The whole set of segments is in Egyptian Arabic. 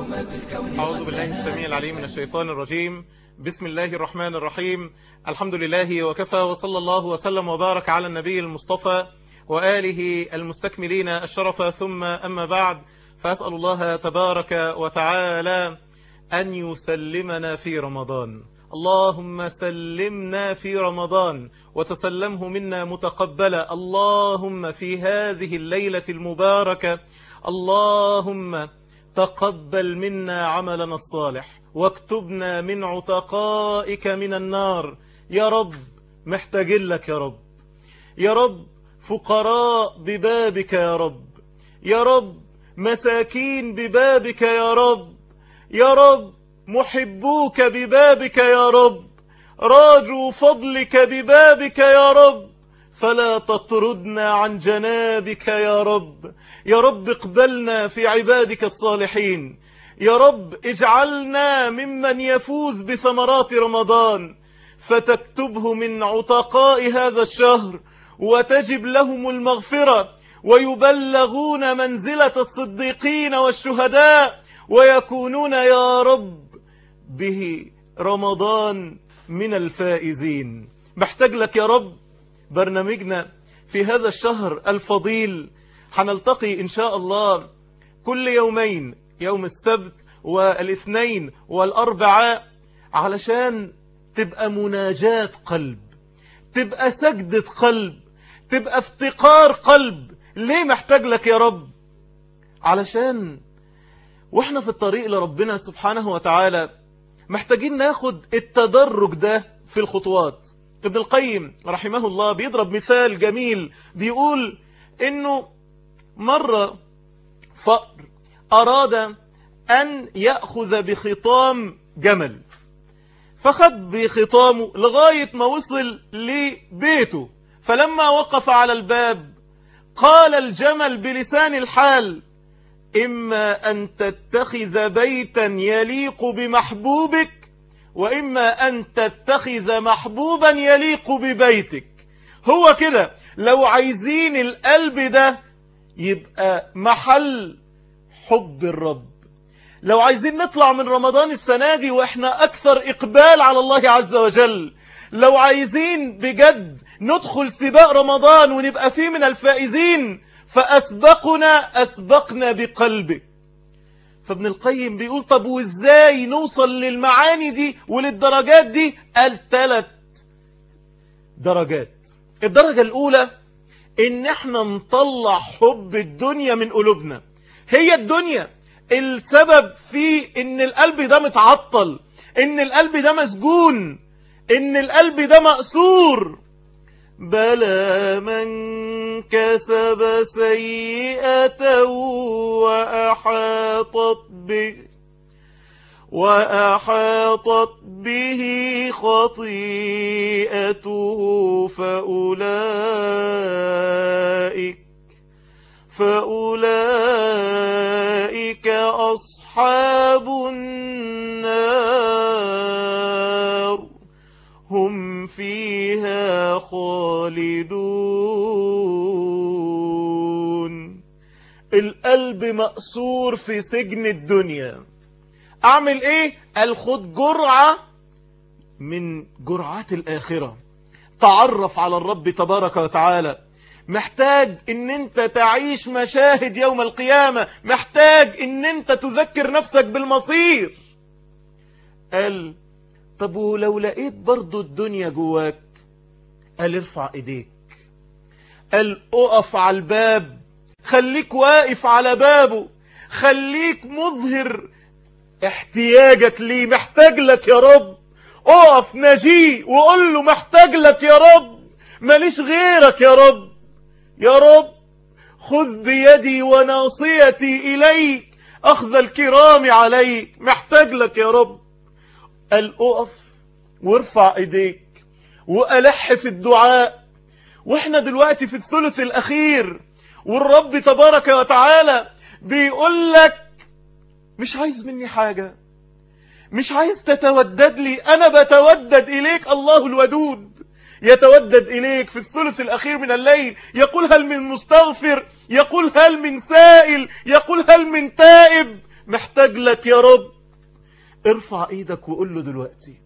أعوذ بالله السميع العليم من الشيطان الرجيم بسم الله الرحمن الرحيم الحمد لله وكفى وصلى الله وسلم وبارك على النبي المصطفى وآله المستكملين الشرف ثم أما بعد فأسأل الله تبارك وتعالى أن يسلمنا في رمضان اللهم سلمنا في رمضان وتسلمه منا متقبلا اللهم في هذه الليلة المباركة اللهم تقبل منا عملنا الصالح واكتبنا من عتقائك من النار يا رب محتاجين لك يا رب يا رب فقراء ببابك يا رب يا رب مساكين ببابك يا رب يا رب محبوك ببابك يا رب راجوا فضلك ببابك يا رب فلا تطردنا عن جنابك يا رب يا رب اقبلنا في عبادك الصالحين يا رب اجعلنا ممن يفوز بثمرات رمضان فتكتبه من عتقاء هذا الشهر وتجب لهم المغفرة ويبلغون منزلة الصديقين والشهداء ويكونون يا رب به رمضان من الفائزين محتاج لك يا رب برنامجنا في هذا الشهر الفضيل حنلتقي إن شاء الله كل يومين يوم السبت والاثنين والأربعاء علشان تبقى مناجاة قلب تبقى سجدة قلب تبقى افتقار قلب ليه محتاج لك يا رب علشان واحنا في الطريق لربنا سبحانه وتعالى محتاجين ناخد التدرج ده في الخطوات ابن القيم رحمه الله بيضرب مثال جميل بيقول انه مرة فأر أراد أن يأخذ بخطام جمل فخد بخطامه لغاية ما وصل لبيته فلما وقف على الباب قال الجمل بلسان الحال إما أن تتخذ بيتا يليق بمحبوبك وإما أن تتخذ محبوبا يليق ببيتك هو كده لو عايزين القلب ده يبقى محل حب الرب لو عايزين نطلع من رمضان السنة دي وإحنا أكثر إقبال على الله عز وجل لو عايزين بجد ندخل سباق رمضان ونبقى فيه من الفائزين فأسبقنا أسبقنا بقلبه فابن القيم بيقول طب وازاي نوصل للمعاني دي وللدرجات دي قال ثلاث درجات الدرجة الأولى إن احنا نطلع حب الدنيا من قلوبنا هي الدنيا السبب في إن القلب ده متعطل إن القلب ده مسجون إن القلب ده مأسور بلى من كسب سيئة وأحاطت به وأحاطت به خطيئته فأولئك فأولئك أصحاب النار هم فيها خالدون القلب مأسور في سجن الدنيا أعمل إيه؟ قال خد جرعة من جرعات الآخرة تعرف على الرب تبارك وتعالى محتاج ان انت تعيش مشاهد يوم القيامة محتاج ان انت تذكر نفسك بالمصير قال طب ولو لقيت برضو الدنيا جواك قال ارفع ايديك قال اقف على الباب خليك واقف على بابه خليك مظهر احتياجك ليه محتاج لك يا رب اقف نجيه وقول له محتاج لك يا رب ماليش غيرك يا رب يا رب خذ بيدي وناصيتي إليك أخذ الكرام عليك محتاج لك يا رب قال أقف وارفع إيديك وألح في الدعاء وإحنا دلوقتي في الثلث الأخير والرب تبارك وتعالى بيقول لك مش عايز مني حاجة مش عايز تتودد لي أنا بتودد إليك الله الودود يتودد إليك في الثلث الأخير من الليل يقول هل من مستغفر يقول هل من سائل يقول هل من تائب محتاج لك يا رب ارفع ايدك وقول له دلوقتي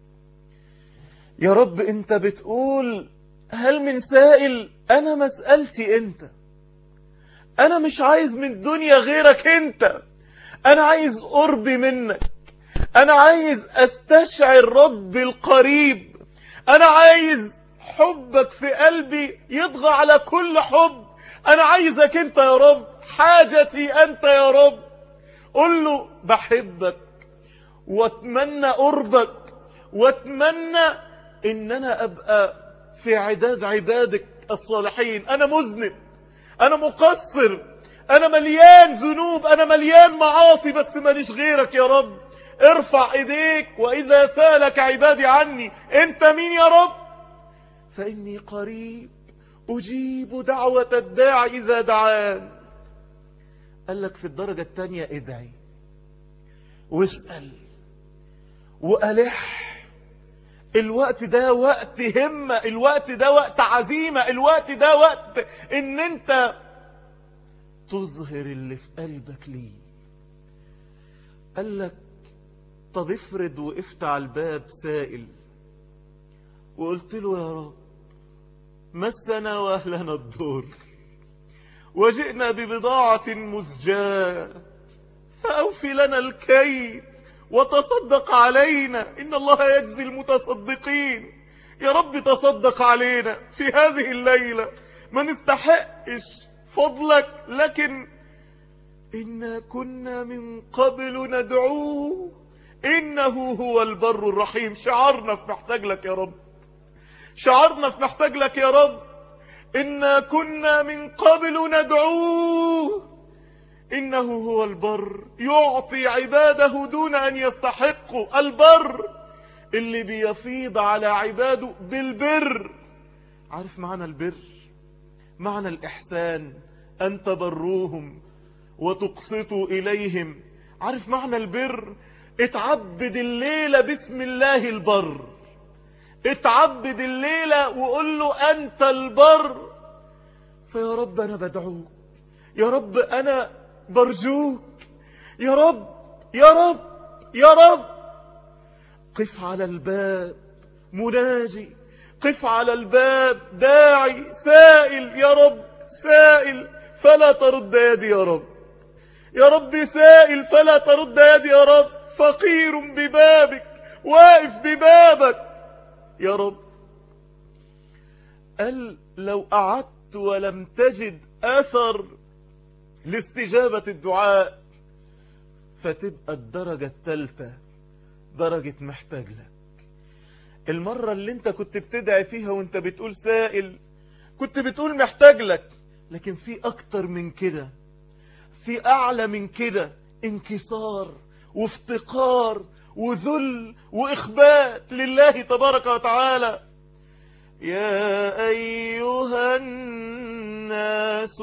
يا رب انت بتقول هل من سائل انا مسألتي انت انا مش عايز من الدنيا غيرك انت انا عايز قربي منك انا عايز استشعر رب القريب انا عايز حبك في قلبي يطغى على كل حب انا عايزك انت يا رب حاجتي انت يا رب قل له بحبك واتمنى قربك واتمنى ان انا ابقى في عداد عبادك الصالحين انا مذنب انا مقصر انا مليان ذنوب انا مليان معاصي بس ماليش غيرك يا رب ارفع ايديك واذا سالك عبادي عني انت مين يا رب فاني قريب اجيب دعوة الداعي اذا دعان قال لك في الدرجة الثانية ادعي واسأل وألح الوقت ده وقت همة الوقت ده وقت عزيمة الوقت ده وقت ان انت تظهر اللي في قلبك ليه قال لك طب افرض وقفت على الباب سائل وقلت له يا رب مسنا واهلنا الدور وجئنا ببضاعة مزجاة فأوفي لنا الكيل وتصدق علينا إن الله يجزي المتصدقين يا رب تصدق علينا في هذه الليلة ما نستحقش فضلك لكن إنا كنا من قبل ندعوه إنه هو البر الرحيم شعرنا في محتاج لك يا رب شعرنا في محتاج لك يا رب إنا كنا من قبل ندعوه إنه هو البر يعطي عباده دون أن يستحقوا البر اللي بيفيض على عباده بالبر عارف معنى البر معنى الإحسان أن تبروهم وتقسطوا إليهم عارف معنى البر اتعبد الليلة بسم الله البر اتعبد الليلة وقول له أنت البر فيا رب أنا بدعوك يا رب أنا برجوك يا رب يا رب يا رب قف على الباب مناجي قف على الباب داعي سائل يا رب سائل فلا ترد يدي يا رب يا رب سائل فلا ترد يدي يا رب فقير ببابك واقف ببابك يا رب قال لو قعدت ولم تجد أثر لاستجابة الدعاء فتبقى الدرجة الثالثة درجة محتاج لك المرة اللي انت كنت بتدعي فيها وانت بتقول سائل كنت بتقول محتاج لك لكن في اكتر من كده في اعلى من كده انكسار وافتقار وذل واخبات لله تبارك وتعالى يا ايها الناس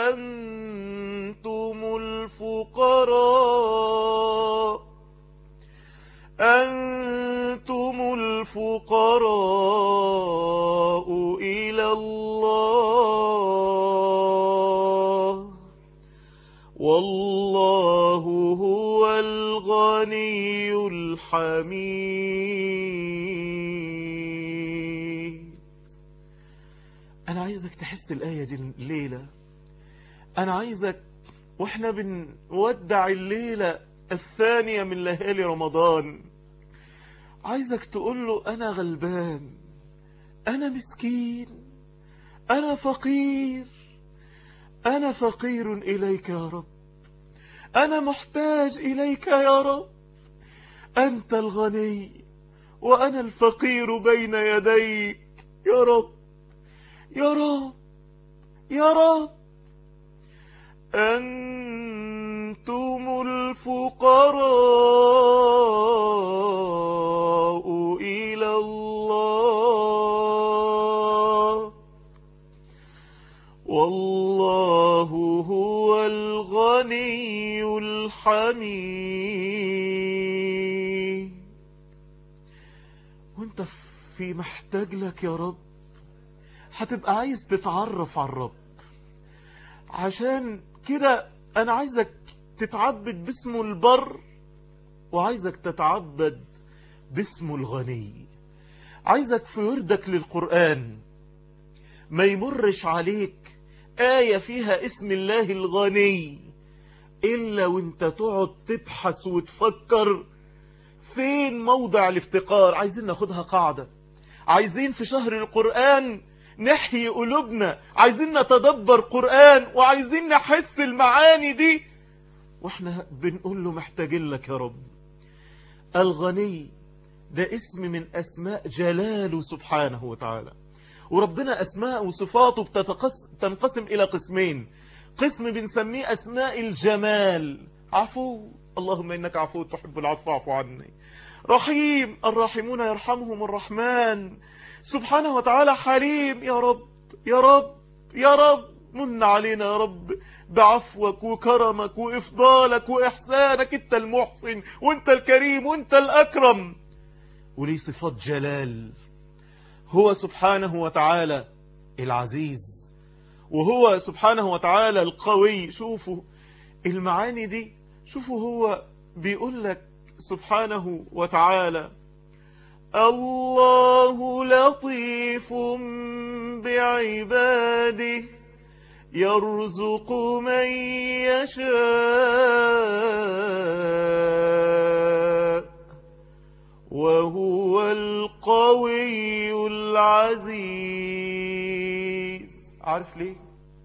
انتم الفقراء أنتم الفقراء إلى الله والله هو الغني الحميد أنا عايزك تحس الآية دي الليلة أنا عايزك وإحنا بنودع الليلة الثانية من ليالي رمضان عايزك تقول له أنا غلبان أنا مسكين أنا فقير أنا فقير إليك يا رب أنا محتاج إليك يا رب أنت الغني وأنا الفقير بين يديك يا رب يا رب يا رب أنتم الفقراء إلى الله والله هو الغني الحميد وانت في محتاج لك يا رب هتبقى عايز تتعرف على الرب عشان كده انا عايزك تتعبد باسمه البر وعايزك تتعبد باسمه الغني عايزك في وردك للقرآن ما يمرش عليك آية فيها اسم الله الغني إلا وانت تقعد تبحث وتفكر فين موضع الافتقار عايزين ناخدها قاعدة عايزين في شهر القرآن نحيي قلوبنا عايزين نتدبر قرآن وعايزين نحس المعاني دي واحنا بنقول له محتاجين لك يا رب الغني ده اسم من أسماء جلاله سبحانه وتعالى وربنا أسماء وصفاته بتنقسم إلى قسمين قسم بنسميه أسماء الجمال عفو اللهم إنك عفو تحب العفو فاعف عني رحيم الراحمون يرحمهم الرحمن سبحانه وتعالى حليم يا رب يا رب يا رب من علينا يا رب بعفوك وكرمك وإفضالك وإحسانك أنت المحسن وأنت الكريم وأنت الأكرم وليه صفات جلال هو سبحانه وتعالى العزيز وهو سبحانه وتعالى القوي شوفوا المعاني دي شوفوا هو بيقول لك سبحانه وتعالى الله لطيف بعباده يرزق من يشاء وهو القوي العزيز عارف ليه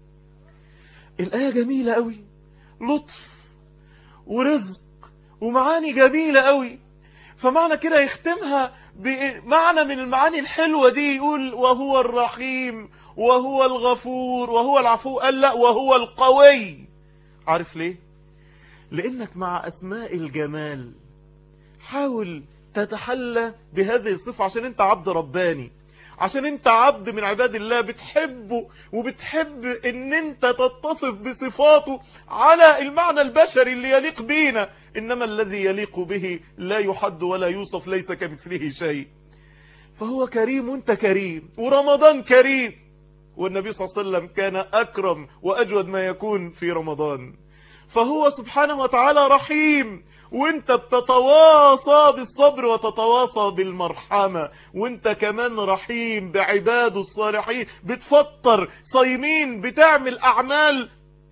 الآية جميلة قوي لطف ورزق ومعاني جميلة قوي فمعنى كده يختمها بمعنى من المعاني الحلوة دي يقول وهو الرحيم وهو الغفور وهو العفو قال لا وهو القوي عارف ليه لأنك مع أسماء الجمال حاول تتحلى بهذه الصفة عشان انت عبد رباني عشان انت عبد من عباد الله بتحبه وبتحب ان انت تتصف بصفاته على المعنى البشري اللي يليق بينا انما الذي يليق به لا يحد ولا يوصف ليس كمثله شيء فهو كريم وانت كريم ورمضان كريم والنبي صلى الله عليه وسلم كان أكرم وأجود ما يكون في رمضان فهو سبحانه وتعالى رحيم وانت بتتواصى بالصبر وتتواصى بالمرحمة وانت كمان رحيم بعباده الصالحين بتفطر صايمين بتعمل أعمال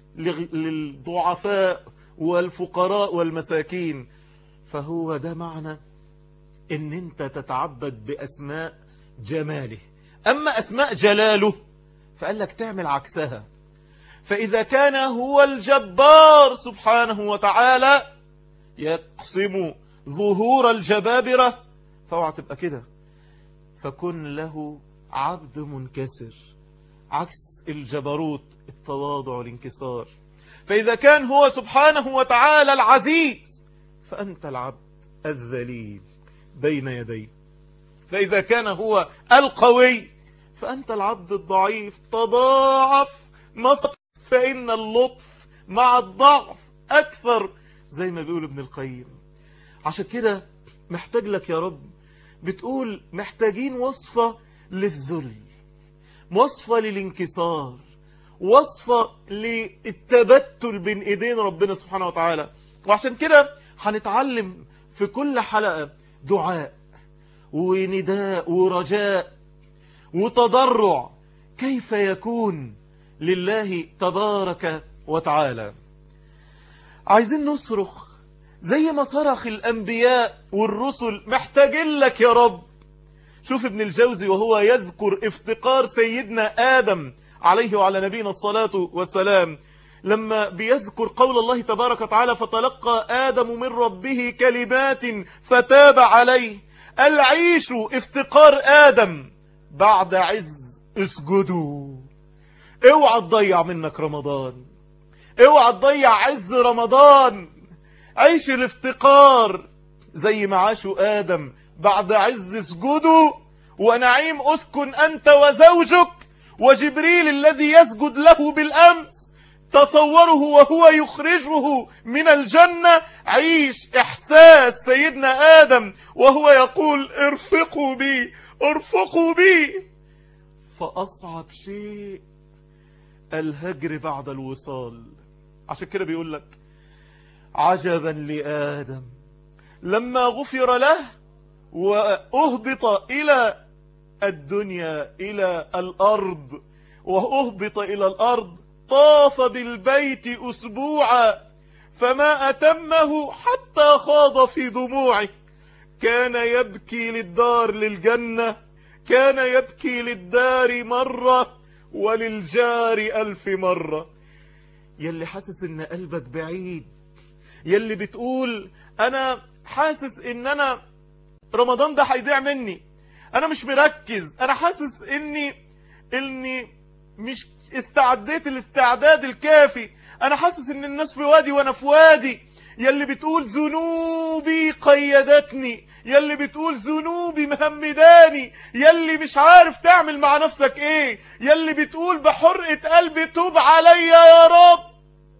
للضعفاء والفقراء والمساكين فهو ده معنى ان انت تتعبد بأسماء جماله أما أسماء جلاله فقال لك تعمل عكسها فإذا كان هو الجبار سبحانه وتعالى يقسم ظهور الجبابرة فاوعى تبقى كده فكن له عبد منكسر عكس الجبروت التواضع والانكسار فإذا كان هو سبحانه وتعالى العزيز فأنت العبد الذليل بين يديه فإذا كان هو القوي فأنت العبد الضعيف تضاعف مصر فإن اللطف مع الضعف أكثر زي ما بيقول ابن القيم عشان كده محتاج لك يا رب بتقول محتاجين وصفة للذل وصفة للانكسار وصفة للتبتل بين ايدين ربنا سبحانه وتعالى وعشان كده هنتعلم في كل حلقة دعاء ونداء ورجاء وتضرع كيف يكون لله تبارك وتعالى عايزين نصرخ زي ما صرخ الأنبياء والرسل محتاجين لك يا رب شوف ابن الجوزي وهو يذكر افتقار سيدنا آدم عليه وعلى نبينا الصلاة والسلام لما بيذكر قول الله تبارك وتعالى فتلقى آدم من ربه كلمات فتاب عليه العيش افتقار آدم بعد عز اسجدوا اوعى تضيع منك رمضان اوعى تضيع عز رمضان عيش الافتقار زي ما عاشوا آدم بعد عز اسجدوا ونعيم اسكن أنت وزوجك وجبريل الذي يسجد له بالأمس تصوره وهو يخرجه من الجنة عيش إحساس سيدنا آدم وهو يقول ارفقوا بي ارفقوا بي فأصعب شيء الهجر بعد الوصال عشان كده بيقول لك عجبا لآدم لما غفر له وأهبط إلى الدنيا إلى الأرض وأهبط إلى الأرض طاف بالبيت أسبوعا فما أتمه حتى خاض في دموعه كان يبكي للدار للجنة كان يبكي للدار مرة وللجار ألف مرة يلي حاسس ان قلبك بعيد يلي بتقول انا حاسس ان انا رمضان ده هيضيع مني انا مش مركز انا حاسس اني اني مش استعديت الاستعداد الكافي انا حاسس ان الناس في وادي وانا في وادي يلي بتقول ذنوبي قيدتني يلي بتقول ذنوبي مهمداني يلي مش عارف تعمل مع نفسك ايه يلي بتقول بحرقة قلبي توب عليا يا رب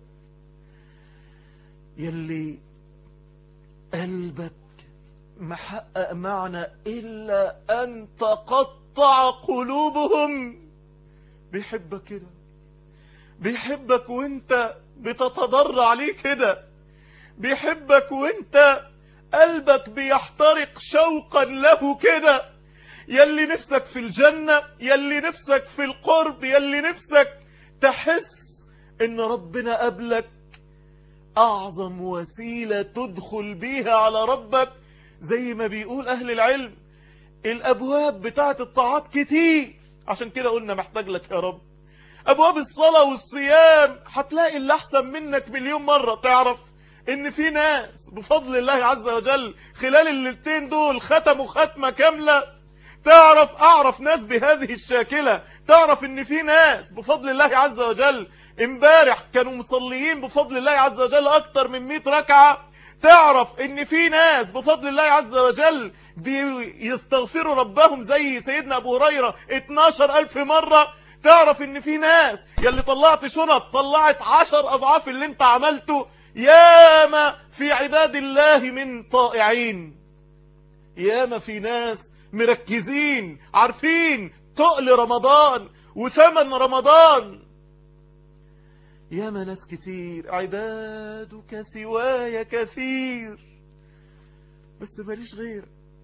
يلي قلبك محقق معنى إلا أن تقطع قلوبهم بيحبك كده بيحبك وانت بتتضرع ليه كده بيحبك وانت قلبك بيحترق شوقا له كده يلي نفسك في الجنة يلي نفسك في القرب يلي نفسك تحس ان ربنا قبلك أعظم وسيلة تدخل بيها على ربك زي ما بيقول أهل العلم الأبواب بتاعت الطاعات كتير عشان كده قلنا محتاج لك يا رب أبواب الصلاة والصيام هتلاقي اللي أحسن منك مليون مرة تعرف إن في ناس بفضل الله عز وجل خلال الليلتين دول ختموا ختمة كاملة تعرف أعرف ناس بهذه الشاكلة تعرف إن في ناس بفضل الله عز وجل امبارح كانوا مصليين بفضل الله عز وجل أكتر من 100 ركعة تعرف ان في ناس بفضل الله عز وجل بيستغفروا ربهم زي سيدنا ابو هريرة 12 الف مرة تعرف ان في ناس يلي طلعت شنط طلعت عشر اضعاف اللي انت عملته ياما في عباد الله من طائعين ياما في ناس مركزين عارفين تقل رمضان وثمن رمضان ياما ناس كتير عبادك سواي كثير بس ماليش غيرك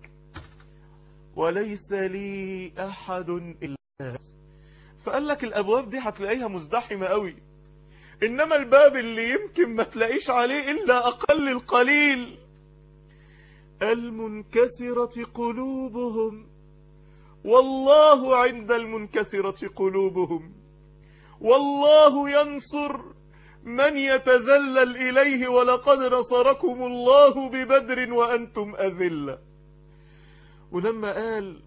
وليس لي أحد إلا فقال لك الأبواب دي هتلاقيها مزدحمة قوي إنما الباب اللي يمكن ما تلاقيش عليه إلا أقل القليل المنكسرة قلوبهم والله عند المنكسرة قلوبهم والله ينصر من يتذلل إليه ولقد نصركم الله ببدر وأنتم أذلة ولما قال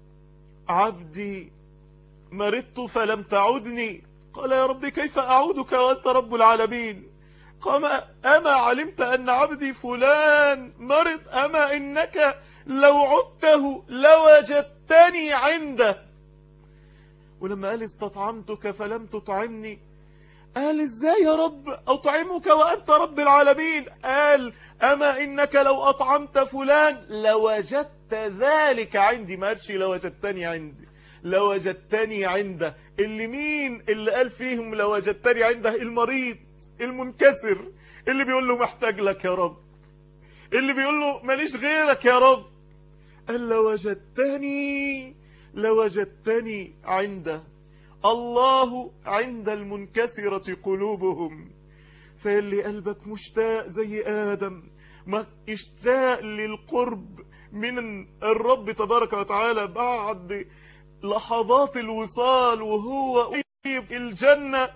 عبدي مرضت فلم تعدني قال يا رب كيف أعودك وأنت رب العالمين قام أما علمت أن عبدي فلان مرض أما إنك لو عدته لوجدتني عنده ولما قال استطعمتك فلم تطعمني قال ازاي يا رب اطعمك وانت رب العالمين قال اما انك لو اطعمت فلان لوجدت ذلك عندي ما قالش لوجدتني عندي لوجدتني عنده اللي مين اللي قال فيهم لوجدتني عنده المريض المنكسر اللي بيقول له محتاج لك يا رب اللي بيقول له ماليش غيرك يا رب قال لوجدتني لوجدتني عنده الله عند المنكسرة قلوبهم فاللي قلبك مشتاق زي آدم ما اشتاق للقرب من الرب تبارك وتعالى بعد لحظات الوصال وهو قريب الجنة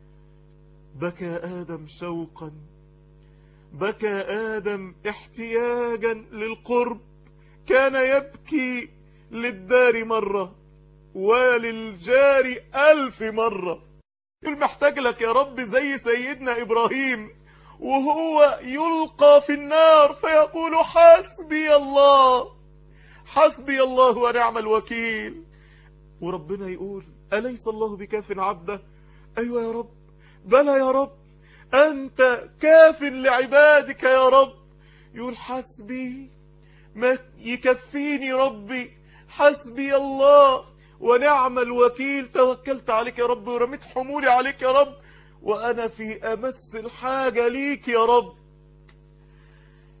بكى آدم شوقا بكى آدم احتياجا للقرب كان يبكي للدار مرة وللجار ألف مرة يقول محتاج لك يا رب زي سيدنا إبراهيم وهو يلقى في النار فيقول حسبي الله حسبي الله ونعم الوكيل وربنا يقول أليس الله بكاف عبده أيوة يا رب بلى يا رب أنت كاف لعبادك يا رب يقول حسبي ما يكفيني ربي حسبي الله ونعم الوكيل توكلت عليك يا رب ورميت حمولي عليك يا رب وأنا في أمس الحاجة ليك يا رب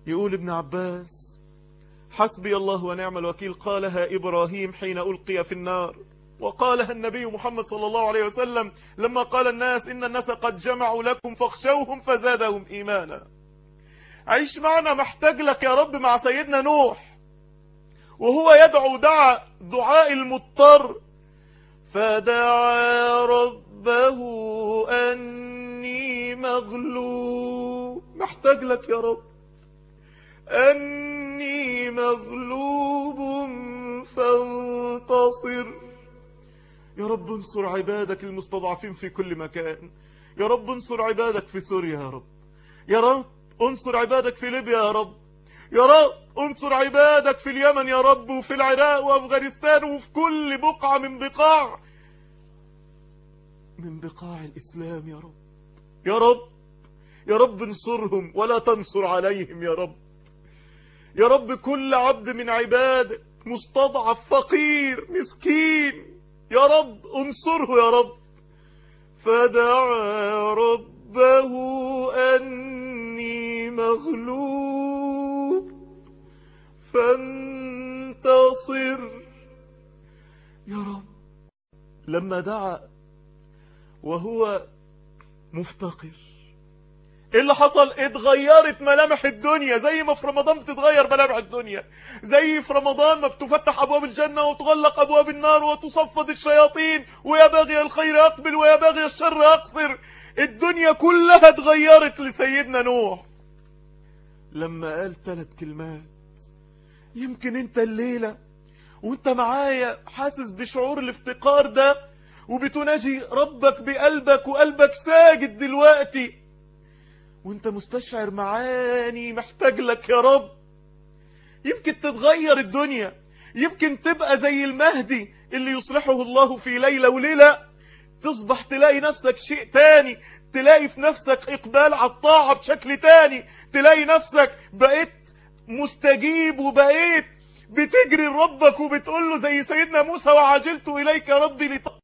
يقول ابن عباس حسبي الله ونعم الوكيل قالها إبراهيم حين ألقي في النار وقالها النبي محمد صلى الله عليه وسلم لما قال الناس إن الناس قد جمعوا لكم فاخشوهم فزادهم إيمانا عيش معنا محتاج لك يا رب مع سيدنا نوح وهو يدعو دعا دعاء المضطر فدعا ربه أني مغلوب محتاج لك يا رب أني مغلوب فانتصر يا رب انصر عبادك المستضعفين في كل مكان يا رب انصر عبادك في سوريا يا رب يا رب انصر عبادك في ليبيا يا رب يا رب انصر عبادك في اليمن يا رب وفي العراق وافغانستان وفي كل بقعة من بقاع من بقاع الإسلام يا رب يا رب يا رب انصرهم ولا تنصر عليهم يا رب يا رب كل عبد من عبادك مستضعف فقير مسكين يا رب انصره يا رب فدعا ربه أني مغلوب فانتصر يا رب لما دعا وهو مفتقر ايه اللي حصل اتغيرت ملامح الدنيا زي ما في رمضان بتتغير ملامح الدنيا زي في رمضان ما بتفتح ابواب الجنة وتغلق ابواب النار وتصفد الشياطين ويا باغي الخير اقبل ويا باغي الشر اقصر الدنيا كلها اتغيرت لسيدنا نوح لما قال ثلاث كلمات يمكن انت الليلة وانت معايا حاسس بشعور الافتقار ده وبتناجي ربك بقلبك وقلبك ساجد دلوقتي وانت مستشعر معاني محتاج لك يا رب يمكن تتغير الدنيا يمكن تبقى زي المهدي اللي يصلحه الله في ليلة وليلة تصبح تلاقي نفسك شيء تاني تلاقي في نفسك إقبال على الطاعة بشكل تاني تلاقي نفسك بقيت مستجيب وبقيت بتجري لربك وبتقول له زي سيدنا موسى وعجلت إليك ربي لط...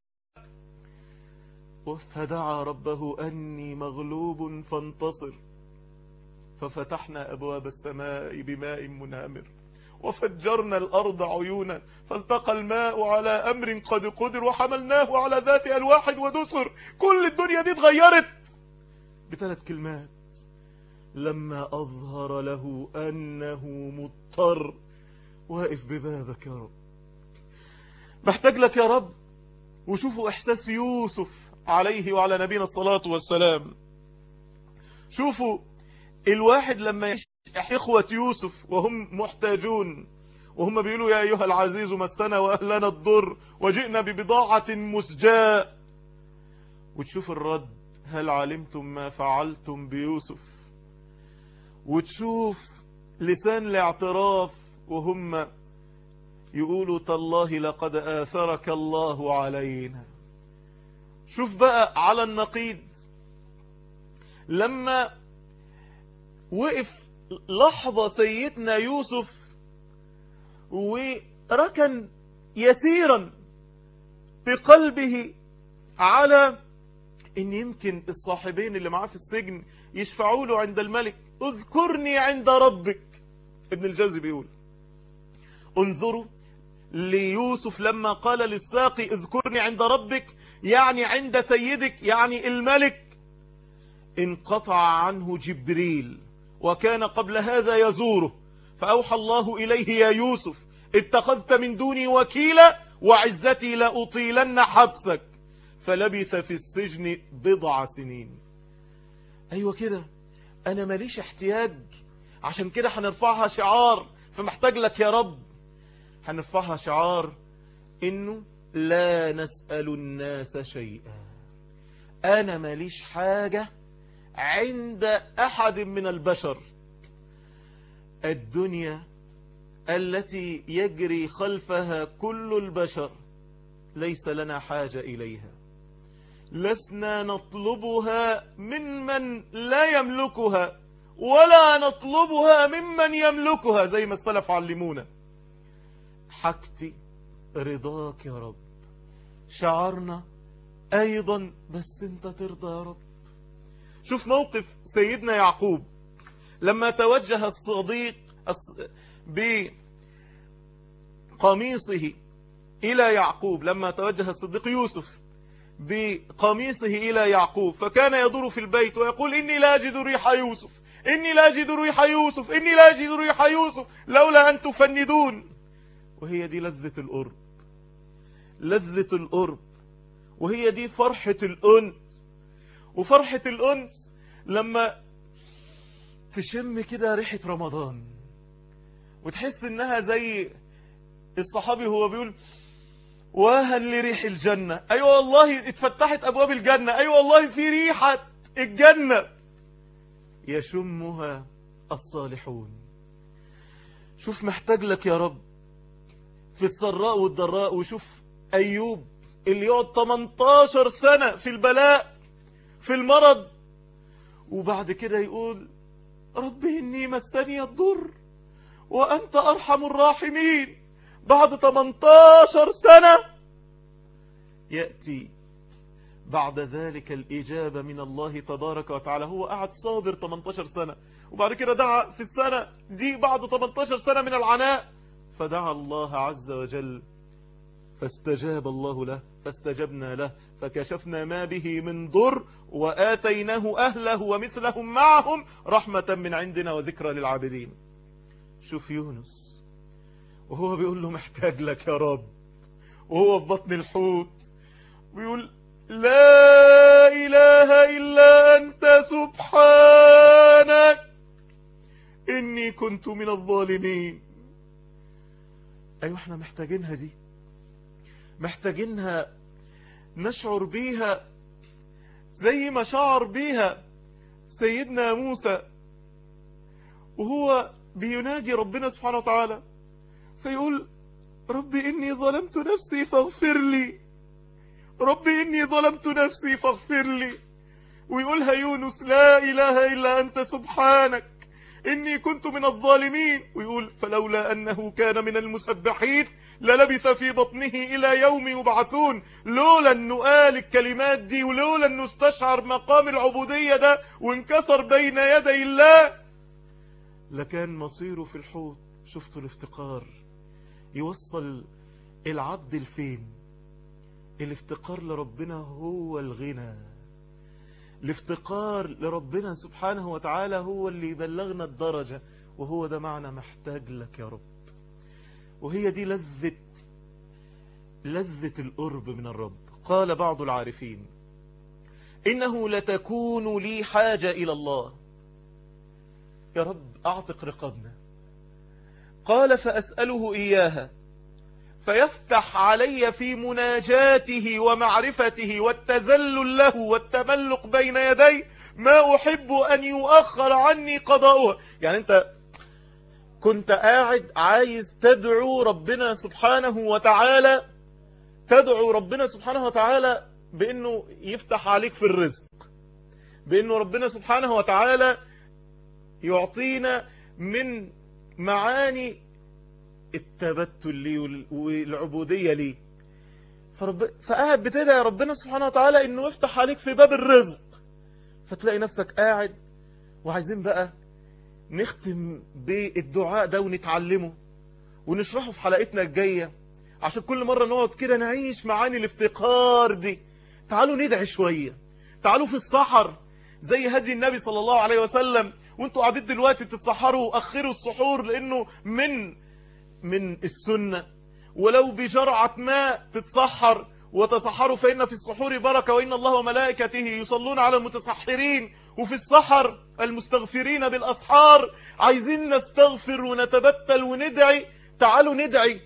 فدعا ربه أني مغلوب فانتصر ففتحنا أبواب السماء بماء منهمر وفجرنا الأرض عيونا فالتقى الماء على أمر قد قدر وحملناه على ذات ألواح ودسر كل الدنيا دي اتغيرت بثلاث كلمات لما أظهر له أنه مضطر واقف ببابك يا رب محتاج لك يا رب وشوفوا إحساس يوسف عليه وعلى نبينا الصلاة والسلام شوفوا الواحد لما يشوف إخوة يوسف وهم محتاجون وهم بيقولوا يا أيها العزيز مسنا وأهلنا الضر وجئنا ببضاعة مسجاء وتشوف الرد هل علمتم ما فعلتم بيوسف وتشوف لسان الاعتراف وهم يقولوا تالله لقد آثرك الله علينا شوف بقى على النقيض لما وقف لحظة سيدنا يوسف وركن يسيرا بقلبه على ان يمكن الصاحبين اللي معاه في السجن يشفعوا له عند الملك اذكرني عند ربك ابن الجوزي بيقول انظروا ليوسف لما قال للساقي اذكرني عند ربك يعني عند سيدك يعني الملك انقطع عنه جبريل وكان قبل هذا يزوره فأوحى الله إليه يا يوسف اتخذت من دوني وكيلا وعزتي لأطيلن حبسك فلبث في السجن بضع سنين أيوة كده أنا ماليش احتياج عشان كده هنرفعها شعار فمحتاج لك يا رب هنرفعها شعار إنه لا نسأل الناس شيئا أنا ماليش حاجة عند أحد من البشر الدنيا التي يجري خلفها كل البشر ليس لنا حاجة إليها لسنا نطلبها ممن لا يملكها ولا نطلبها ممن يملكها زي ما السلف علمونا حاجتي رضاك يا رب شعرنا أيضا بس انت ترضى يا رب شوف موقف سيدنا يعقوب لما توجه الصديق بقميصه إلى يعقوب لما توجه الصديق يوسف بقميصه إلى يعقوب فكان يدور في البيت ويقول إني لا أجد ريح يوسف إني لا أجد ريح يوسف إني لا أجد ريح يوسف لولا أن تفندون وهي دي لذة القرب لذة القرب وهي دي فرحة الأنس وفرحة الأنس لما تشم كده ريحة رمضان وتحس انها زي الصحابي هو بيقول واها لريح الجنة ايوه والله اتفتحت ابواب الجنة ايوه والله في ريحة الجنة يشمها الصالحون شوف محتاج لك يا رب في السراء والضراء وشوف ايوب اللي يقعد 18 سنة في البلاء في المرض وبعد كده يقول رب إني مسني الضر وأنت أرحم الراحمين بعد 18 سنة يأتي بعد ذلك الإجابة من الله تبارك وتعالى هو قعد صابر 18 سنة وبعد كده دعا في السنة دي بعد 18 سنة من العناء فدعا الله عز وجل فاستجاب الله له فاستجبنا له فكشفنا ما به من ضر وآتيناه أهله ومثلهم معهم رحمة من عندنا وذكرى للعابدين شوف يونس وهو بيقول له محتاج لك يا رب وهو في بطن الحوت بيقول لا إله إلا أنت سبحانك إني كنت من الظالمين أيوة احنا محتاجينها دي محتاجينها نشعر بيها زي ما شعر بيها سيدنا موسى وهو بيناجي ربنا سبحانه وتعالى فيقول رب إني ظلمت نفسي فاغفر لي رب إني ظلمت نفسي فاغفر لي ويقولها يونس لا إله إلا أنت سبحانك إني كنت من الظالمين ويقول فلولا أنه كان من المسبحين للبث في بطنه إلى يوم يبعثون لولا أنه قال الكلمات دي ولولا أنه استشعر مقام العبودية ده وانكسر بين يدي الله لكان مصيره في الحوت شفتوا الافتقار يوصل العبد لفين الافتقار لربنا هو الغنى الافتقار لربنا سبحانه وتعالى هو اللي يبلغنا الدرجة وهو ده معنى محتاج لك يا رب وهي دي لذة لذة القرب من الرب قال بعض العارفين إنه لتكون لي حاجة إلى الله يا رب أعتق رقابنا قال فأسأله إياها فيفتح علي في مناجاته ومعرفته والتذلل له والتملق بين يدي ما أحب أن يؤخر عني قضاؤها يعني أنت كنت قاعد عايز تدعو ربنا سبحانه وتعالى تدعو ربنا سبحانه وتعالى بأنه يفتح عليك في الرزق بأنه ربنا سبحانه وتعالى يعطينا من معاني التبتل لي والعبودية لي فرب... فقاعد بتدعي ربنا سبحانه وتعالى انه يفتح عليك في باب الرزق فتلاقي نفسك قاعد وعايزين بقى نختم بالدعاء ده ونتعلمه ونشرحه في حلقتنا الجاية عشان كل مرة نقعد كده نعيش معاني الافتقار دي تعالوا ندعي شوية تعالوا في السحر زي هدي النبي صلى الله عليه وسلم وانتوا قاعدين دلوقتي تتسحروا اخروا السحور لانه من من السنة ولو بجرعة ماء تتسحر وتسحروا فإن في السحور بركة وإن الله وملائكته يصلون على المتسحرين وفي السحر المستغفرين بالأسحار عايزين نستغفر ونتبتل وندعي تعالوا ندعي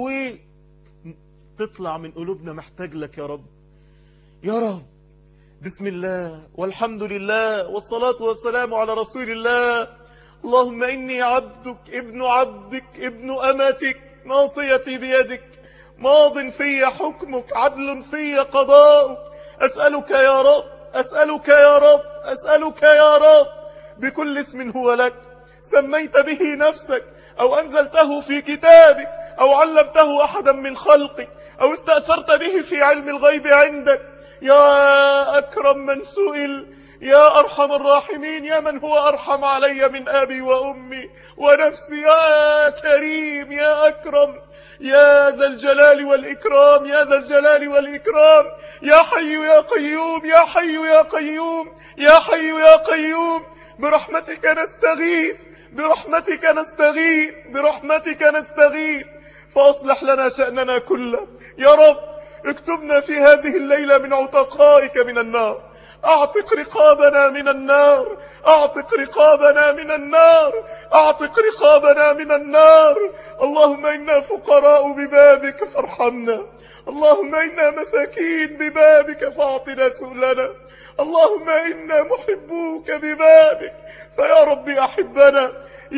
وتطلع من قلوبنا محتاج لك يا رب يا رب بسم الله والحمد لله والصلاة والسلام على رسول الله اللهم إني عبدك ابن عبدك ابن أمتك ناصيتي بيدك ماض في حكمك عدل في قضاؤك أسألك يا رب أسألك يا رب أسألك يا رب بكل اسم هو لك سميت به نفسك أو أنزلته في كتابك أو علمته أحدا من خلقك أو استأثرت به في علم الغيب عندك يا أكرم من سئل يا أرحم الراحمين يا من هو أرحم علي من أبي وأمي ونفسي يا كريم يا أكرم يا ذا الجلال والإكرام يا ذا الجلال والإكرام يا حي يا قيوم يا حي يا قيوم يا حي يا قيوم برحمتك نستغيث برحمتك نستغيث برحمتك نستغيث فأصلح لنا شأننا كله يا رب اكتبنا في هذه الليلة من عتقائك من النار اعتق رقابنا من النار اعتق رقابنا من النار اعتق رقابنا من النار اللهم انا فقراء ببابك فارحمنا اللهم انا مساكين ببابك فاعطنا سؤلنا اللهم انا محبوك ببابك فيا رب احبنا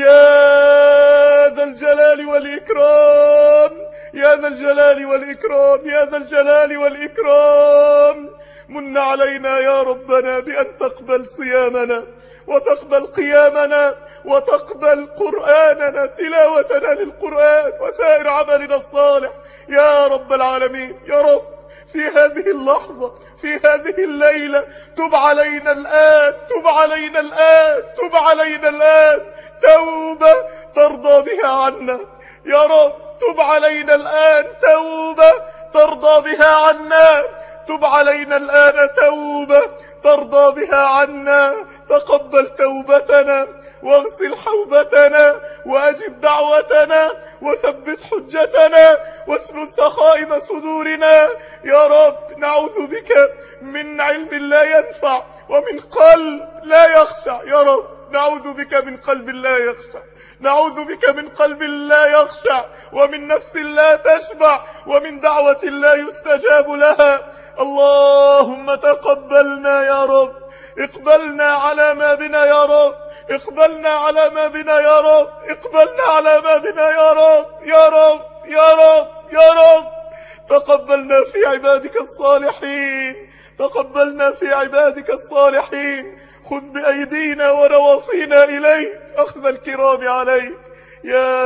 يا ذا الجلال والاكرام يا ذا الجلال والاكرام يا ذا الجلال والاكرام من علينا يا ربنا بأن تقبل صيامنا وتقبل قيامنا وتقبل قرآننا تلاوتنا للقرآن وسائر عملنا الصالح يا رب العالمين يا رب في هذه اللحظة في هذه الليلة تب علينا الآن تب علينا الآن تب علينا الآن توبة ترضى بها عنا يا رب تب علينا الآن توبة ترضى بها عنا تب علينا الآن توبة ترضى بها عنا تقبل توبتنا واغسل حوبتنا وأجب دعوتنا وثبت حجتنا واسلل سخائم صدورنا يا رب نعوذ بك من علم لا ينفع ومن قلب لا يخشع يا رب نعوذ بك من قلب لا يخشع نعوذ بك من قلب لا يخشع ومن نفس لا تشبع ومن دعوة لا يستجاب لها اللهم تقبلنا يا رب اقبلنا على ما بنا يا رب اقبلنا على ما بنا يا رب اقبلنا على ما بنا يا رب يا رب يا رب يا رب تقبلنا في عبادك الصالحين تقبلنا في عبادك الصالحين خذ بأيدينا ونواصينا إليك أخذ الكرام عليك يا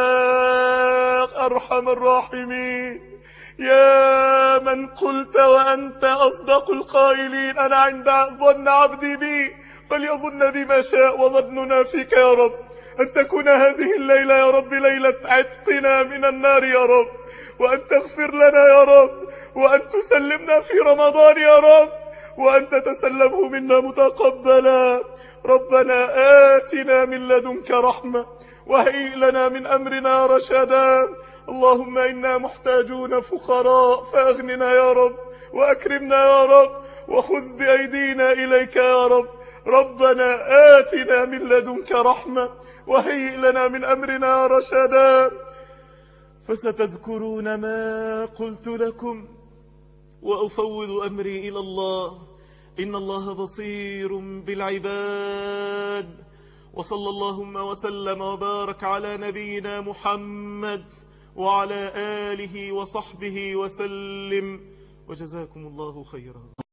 أرحم الراحمين يا من قلت وأنت أصدق القائلين أنا عند ظن عبدي بي فليظن بي ما شاء وظننا فيك يا رب أن تكون هذه الليلة يا رب ليلة عتقنا من النار يا رب وأن تغفر لنا يا رب وأن تسلمنا في رمضان يا رب وأن تتسلمه منا متقبلا ربنا آتنا من لدنك رحمة وهيئ لنا من أمرنا رشدا اللهم إنا محتاجون فقراء فأغننا يا رب وأكرمنا يا رب وخذ بأيدينا إليك يا رب ربنا آتنا من لدنك رحمة وهيئ لنا من أمرنا رشدا فستذكرون ما قلت لكم وأفوض أمري إلى الله إن الله بصير بالعباد وصلى اللهم وسلم وبارك على نبينا محمد وعلى آله وصحبه وسلم وجزاكم الله خيرا